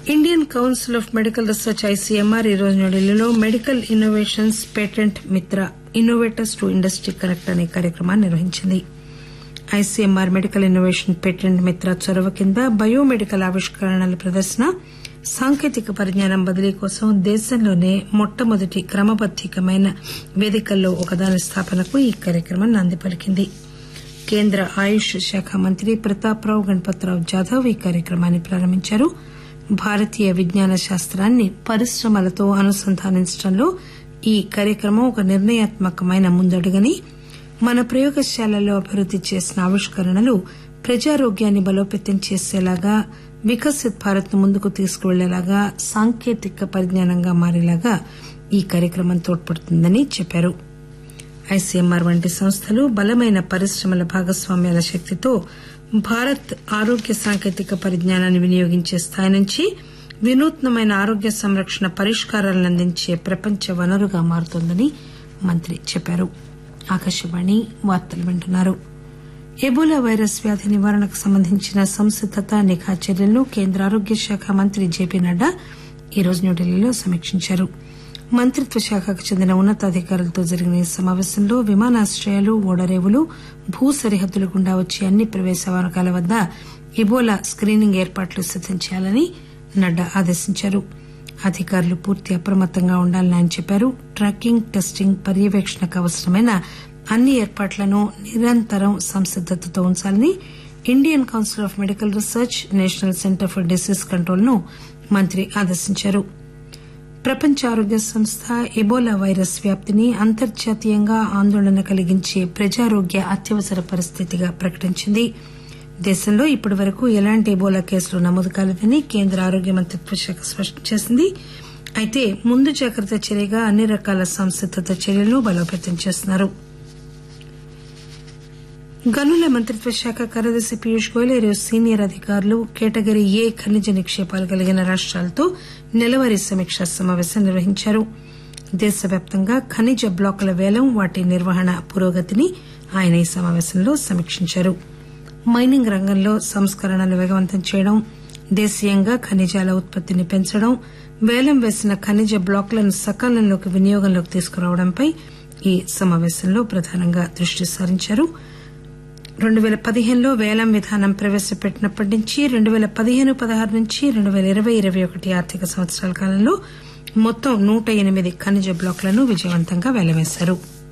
Indian council of medical research ICMR ఈరోజు న్యూఢిల్లీలో medical innovations patent Mitra innovators to industry connect అనే కార్యక్రమాన్ని నిర్వహించింది ఐసీఎంఆర్ మెడికల్ ఇన్నోవేషన్ పేటెంట్ మిత్ర చొరవ కింద బయోమెడికల్ ఆవిష్కరణల ప్రదర్శన సాంకేతిక పరిజ్ఞానం బదిలీ కోసం దేశంలోనే మొట్టమొదటి క్రమబద్దీకమైన వేదికల్లో ఒకదాని స్థాపనకు ఈ కార్యక్రమం నాంది పలికింది కేంద్ర ఆయుష్ శాఖ మంత్రి ప్రతాప్రావు గణపతిరావు జాదవ్ ఈ కార్యక్రమాన్ని ప్రారంభించారు భారతీయ విజ్ఞాన శాస్తాన్ని పరిశ్రమలతో అనుసంధానించడంలో ఈ కార్యక్రమం ఒక నిర్ణయాత్మకమైన ముందడుగని మన ప్రయోగశాలల్లో అభివృద్ది చేసిన ఆవిష్కరణలు ప్రజారోగ్యాన్ని బలోపేతం చేసేలాగా వికసిత్ భారత్ ను ముందుకు తీసుకువెళ్లేలాగా సాంకేతిక పరిజ్ఞానంగా మారేలాగా ఈ కార్యక్రమం తోడ్పడుతుందని చెప్పారు ఐసీఎంఆర్ వంటి సంస్థలు బలమైన పరిశ్రమల భాగస్వామ్యాల శక్తితో భారత్ ఆరోగ్య సాంకేతిక పరిజ్ఞానాన్ని వినియోగించే స్థాయి నుంచి వినూత్నమైన ఆరోగ్య సంరక్షణ పరిష్కారాలను అందించే ప్రపంచ వనరుగా మారుతోందని మంత్రి చెప్పారు ఆకాశవాణి వార్తలు వింటున్నారు ఎబోలా వైరస్ వ్యాధి నివారణకు సంబంధించిన సంసిద్దత నిఘా చర్యలను కేంద్ర ఆరోగ్య శాఖ మంత్రి జేపీ నడ్డా ఈరోజు న్యూఢిల్లీలో సమీక్షించారు మంత్రిత్వ శాఖకు చెందిన ఉన్నతాధికారులతో జరిగిన ఈ సమాపేశంలో విమానాశ్రయాలు ఓడరేవులు భూ సరిహద్దుల గుండా వచ్చే అన్ని ప్రవేశ మార్గాల వద్ద ఇబోలా స్కీనింగ్ ఏర్పాట్లు సిద్దం చేయాలని నడ్డా ఆదేశించారు అధికారులు పూర్తి అప్రమత్తంగా ఉండాలని ఆయన చెప్పారు ట్రాకింగ్ టెస్టింగ్ పర్యవేక్షణకు అవసరమైన అన్ని ఏర్పాట్లను నిరంతరం సంసిద్దతతో ఉంచాలని Indian council of medical research national centre for disease control ను మంత్రి ఆదేశించారు ప్రపంచ ఆరోగ్య సంస్థ ఎబోలా వైరస్ వ్యాప్తిని అంతర్జాతీయంగా ఆందోళన కలిగించే ప్రజారోగ్య అత్యవసర పరిస్థితిగా ప్రకటించింది దేశంలో ఇప్పటి వరకు ఎలాంటి ఎబోలా కేసులు నమోదు కాలేదని కేంద్ర ఆరోగ్య మంత్రిత్వ శాఖ స్పష్టం చేసింది అయితే ముందు జాగ్రత్త చర్యగా అన్ని రకాల సంసిద్దత చర్యలను బలోపేతం చేస్తున్నారు గనుల మంత్రిత్వ శాఖ కార్యదర్శి పీయూష్ గోయల్ ఈరోజు సీనియర్ అధికారులు కేటగిరీ ఏ ఖనిజ నిక్షేపాలు కలిగిన రాష్టాలతో నెలవారీ సమీక్షా సమాపేశం నిర్వహించారు దేశవ్యాప్తంగా ఖనిజ బ్లాకుల పేలం వాటి నిర్వహణ పురోగతిని ఆయన ఈ సమాపేశంలో సమీక్షించారు మైనింగ్ రంగంలో సంస్కరణలు పేగవంతం చేయడం దేశీయంగా ఖనిజాల ఉత్పత్తిని పెంచడం పేలం వేసిన ఖనిజ బ్లాకులను సకాలంలోకి వినియోగంలోకి తీసుకురావడంపై ఈ సమాపేశంలో ప్రధానంగా దృష్టి సారించారు రెండు పేల పదిహేనులో పేలం విధానం ప్రవేశపెట్టినప్పటి నుంచి రెండు పేల పదిహేను పదహారు నుంచి రెండు పేల ఇరవై ఇరవై ఒకటి ఆర్థిక సంవత్సరాల కాలంలో మొత్తం నూట ఎనిమిది ఖనిజ బ్లాకులను విజయవంతంగా పేలవేశారు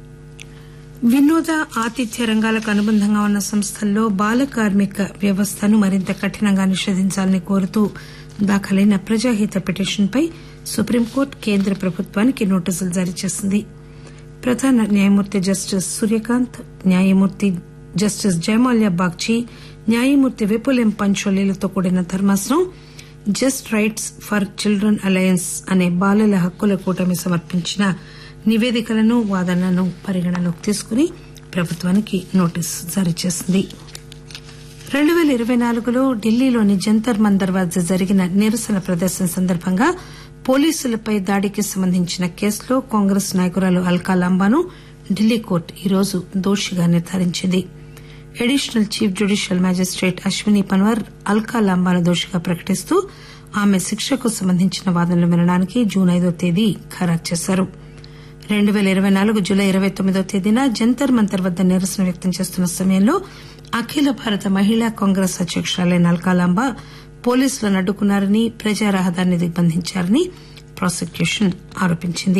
వినోద ఆతిథ్య రంగాలకు అనుబంధంగా ఉన్న సంస్థల్లో బాల కార్మిక వ్యవస్థను మరింత కఠినంగా నిషేధించాలని కోరుతూ దాఖలైన ప్రజాహిత పిటిషన్పై సుప్రీంకోర్టు కేంద్ర ప్రభుత్వానికి నోటీసులు జారీ చేసింది ప్రధాన న్యాయమూర్తి జస్టిస్ సూర్యకాంత్ న్యాయమూర్తి జస్టిస్ జయమాల్యా బాగ్చి న్యాయమూర్తి విపుల్ ఎం పంచోలీలతో కూడిన ధర్మాసనం just rights for children alliance అనే బాలల హక్కుల కూటమి సమర్పించిన నివేదికలను వాదనలను పరిగణనలోకి తీసుకుని ప్రభుత్వానికి నోటీసు జారీ చేసింది రెండు పేల ఇరవై నాలుగులో ఢిల్లీలోని జంతర్ మందర్ వద్ద జరిగిన నిరసన ప్రదర్శన సందర్భంగా పోలీసులపై దాడికి సంబంధించిన కేసులో కాంగ్రెస్ నాయకురాలు అల్కా లాంబాను ఢిల్లీ కోర్టు ఈరోజు దోషిగా నిర్దారించింది additional chief judicial magistrate Ashwini Panwar Alka లాంబాను దోషిగా ప్రకటిస్తూ ఆమె శిక్షకు సంబంధించిన వాదనలు వినడానికి జూన్ ఐదో తేదీ ఖరారు చేశారు రెండు పేల ఇరవై నాలుగు జులై ఇరవై తొమ్మిదో తేదీన జంతర్ మంతర్ వద్ద నిరసన వ్యక్తం చేస్తున్న సమయంలో అఖిల భారత మహిళా కాంగ్రెస్ అధ్యకురాలైన అల్కాలాంబ పోలీసులను అడ్డుకున్నారని ప్రజా రహదారిని దిగ్బంధించారని ప్రాసిక్యూషన్ ఆరోపించింది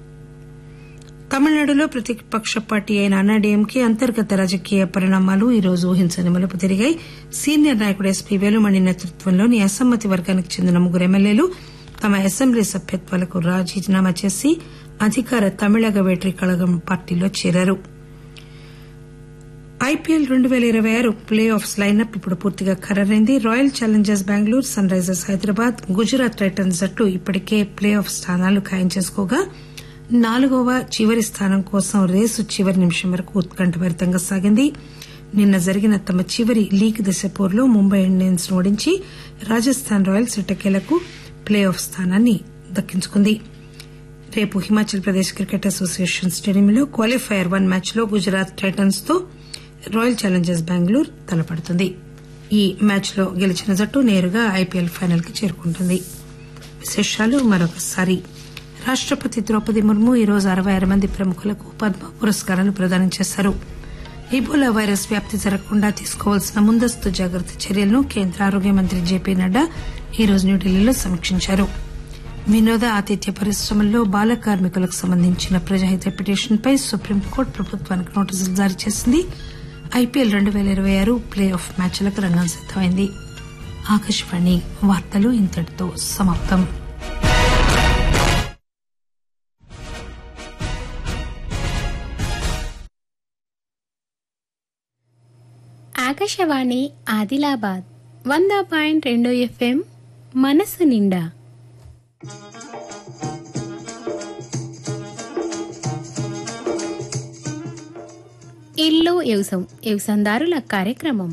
తమిళనాడులో ప్రతిపక్ష పార్టీ అయిన అన్నాడీఎంకే అంతర్గత రాజకీయ పరిణామాలు ఈరోజు ఊహించని మలుపు తిరిగాయి సీనియర్ నాయకుడు ఎస్పీ వేలుమణి నేతృత్వంలోని అసమ్మతి వర్గానికి చెందిన ముగ్గురు ఎమ్మెల్యేలు తమ అసెంబ్లీ సభ్యత్వాలకు రాజీనామా చేసి అధికార తమిళగ వేట్రి కళగం పార్టీలో చేరారు ఐపీఎల్ రెండు పేల ఇరవై ఆరు ప్లే ఆఫ్స్ లైనప్ ఇప్పుడు పూర్తిగా ఖరారైంది royal challengers Bengaluru sunrisers Hyderabad Gujarat titans జట్లు ఇప్పటికే ప్లే ఆఫ్ స్థానాలు ఖాయం చేసుకోగా నాలుగవ చివరి స్థానం కోసం రేసు చివరి నిమిషం వరకు ఉత్కంఠభరితంగా సాగింది నిన్న జరిగిన తమ చివరి లీగ్ దశ పోరులో ముంబై ఇండియన్స్ ను ఓడించి రాజస్థాన్ రాయల్స్ ఎట్టకేలకు ప్లే ఆఫ్ స్థానాన్ని దక్కించుకుంది రేపు హిమాచల్ ప్రదేశ్ క్రికెట్ అసోసియేషన్ స్టేడియంలో క్వాలిఫైయర్ వన్ మ్యాచ్ లో గుజరాత్ టైటన్స్ తో రాయల్ ఛాలెంజర్స్ బెంగళూరు తలపడుతుంది ఈ మ్యాచ్ లో గెలిచిన జట్టు నేరుగా ఐపీఎల్ ఫైనల్ కి చేరుకుంటుంది విశేషాలు మరొకసారి రాష్టపతి ద్రౌపది ముర్ము ఈరోజు అరవై ఆరు మంది ప్రముఖులకు పద్మ పురస్కారాలు ప్రదానం చేశారు ఇబోలా వైరస్ వ్యాప్తి జరగకుండా తీసుకోవాల్సిన ముందస్తు జాగ్రత్త చర్యలను కేంద్ర ఆరోగ్య మంత్రి జేపీ నడ్డా ఈరోజు న్యూఢిల్లీలో సమీక్షించారు వినోద ఆతిథ్య పరిశ్రమల్లో బాల కార్మికులకు సంబంధించిన ప్రజాహిత పిటిషన్పై సుప్రీంకోర్టు ప్రభుత్వానికి నోటీసులు జారీ చేసింది ఐపీఎల్ రెండు పేల ఇరవై ఆరు ప్లే ఆఫ్ మ్యాచ్లకు రంగం సిద్దమైంది ఆకాశవాణి వార్తలు ఇంతటితో సమాప్తం ఆకాశవాణి ఆదిలాబాద్ వంద పాయింట్ రెండు ఎఫ్ఎం మనసు నిండా ఇల్లు వ్యవసం వ్యవసందారుల కార్యక్రమం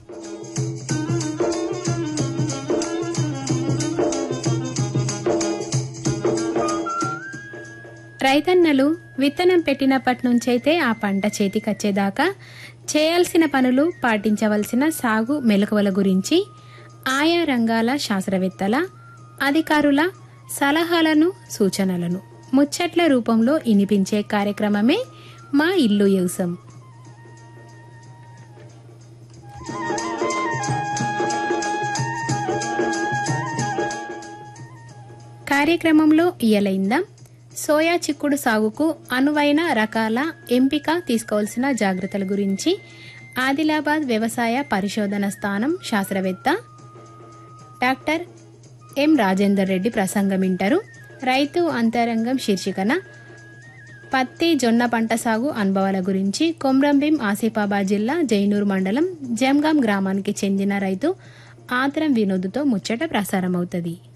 రైతన్నలు విత్తనం పెట్టినప్పటి నుంచైతే ఆ పంట చేతికొచ్చేదాకా చేయాల్సిన పనులు పాటించవలసిన సాగు మెలకువల గురించి ఆయా రంగాల శాస్త్రవేత్తల అధికారుల సలహాలను సూచనలను ముచ్చట్ల రూపంలో ఇనిపించే కార్యక్రమమే మా ఇల్లు వ్యవసం కార్యక్రమంలో ఇయలైందాం సోయా చిక్కుడు సాగుకు అనువైన రకాల ఎంపిక తీసుకోవాల్సిన జాగ్రత్తల గురించి ఆదిలాబాద్ వ్యవసాయ పరిశోధన స్థానం శాస్త్రవేత్త డాక్టర్ ఎం రాజేందర్ రెడ్డి ప్రసంగం వింటారు రైతు అంతరంగం శీర్షికన పత్తి జొన్న పంట సాగు అనుభవాల గురించి కొమ్రంభీం ఆసిఫాబాద్ జిల్లా జైనూర్ మండలం జంగాం గ్రామానికి చెందిన రైతు ఆత్రం వినోద్తో ముచ్చట ప్రసారమవుతుంది